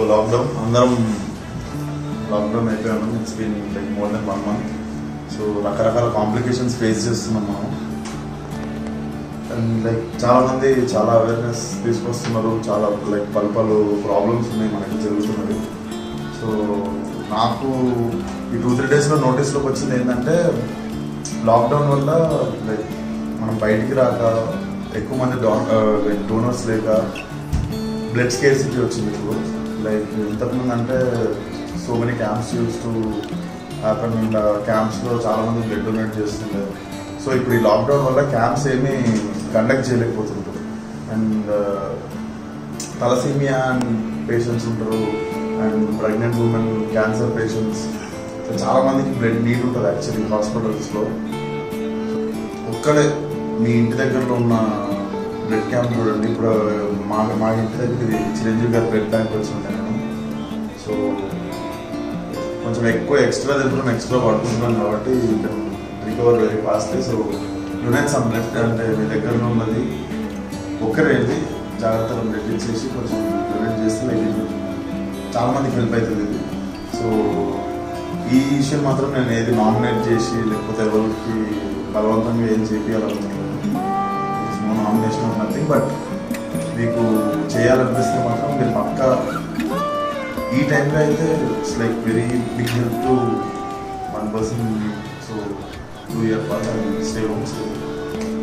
lockdown అందరం lockdown అయిపోయాము it's been like more than one month so రకరకాల complications face చేస్తున్నాం మనం అండ్ లైక్ చాలా మంది చాలా అవేర్నెస్ తీసుకొస్తున్నారు చాలా లైక్ పలు పలు ప్రాబ్లమ్స్ ఉన్నాయి మనకి జరుగుతున్నది సో నాకు ఈ టూ త్రీ డేస్లో నోటీస్లోకి వచ్చింది ఏంటంటే లాక్డౌన్ వల్ల లైక్ మనం బయటికి రాక ఎక్కువ మంది డో లైక్ డోనర్స్ లేక బ్లడ్ స్కేర్సిటీ వచ్చింది ఇప్పుడు లైక్ ఇంతకుముందు అంటే so many camps use to happen and క్యాంప్స్లో చాలామంది బ్లడ్ డొనేట్ చేస్తుండే సో ఇప్పుడు ఈ లాక్డౌన్ వల్ల క్యాంప్స్ ఏమీ కండక్ట్ చేయలేకపోతుంటారు అండ్ తలసీమియా అండ్ పేషెంట్స్ ఉంటారు and pregnant women cancer patients so చాలా మందికి బ్లడ్ నీడ్ ఉంటుంది యాక్చువల్లీ హాస్పిటల్స్లో ఒక్కడే మీ ఇంటి దగ్గరలో ఉన్న బ్లడ్ క్యాంప్ చూడండి ఇప్పుడు మా మా ఇంటి దగ్గర ఇది చిరంజీవి గారి బ్లడ్ బ్యాంక్ వచ్చింది నేను సో కొంచెం ఎక్కువ ఎక్స్ట్రా తింటున్నాం ఎక్స్ట్రా పడుకుంటున్నాం కాబట్టి recover very fastly so unite some blood అంటే మీ దగ్గరలో ఉన్నది ఒక్కరే వెళ్ళి జాగ్రత్తగా బ్లడ్ ఇచ్చేసి కొంచెం డొనేట్ చేస్తే లైక్ ఇది చాలా మందికి హెల్ప్ అవుతుంది ఇది సో ఈ విషయం మాత్రం నేను ఏది నామినేట్ చేసి లేకపోతే ఎవరికి బలవంతంగా ఏం చేయాలనుకుంటున్నాను no nomination of nothing but మీకు చేయాలనిపిస్తే మాత్రం మీరు పక్కా ఈ టైంలో అయితే it's like very big help to one person so to year stay home stay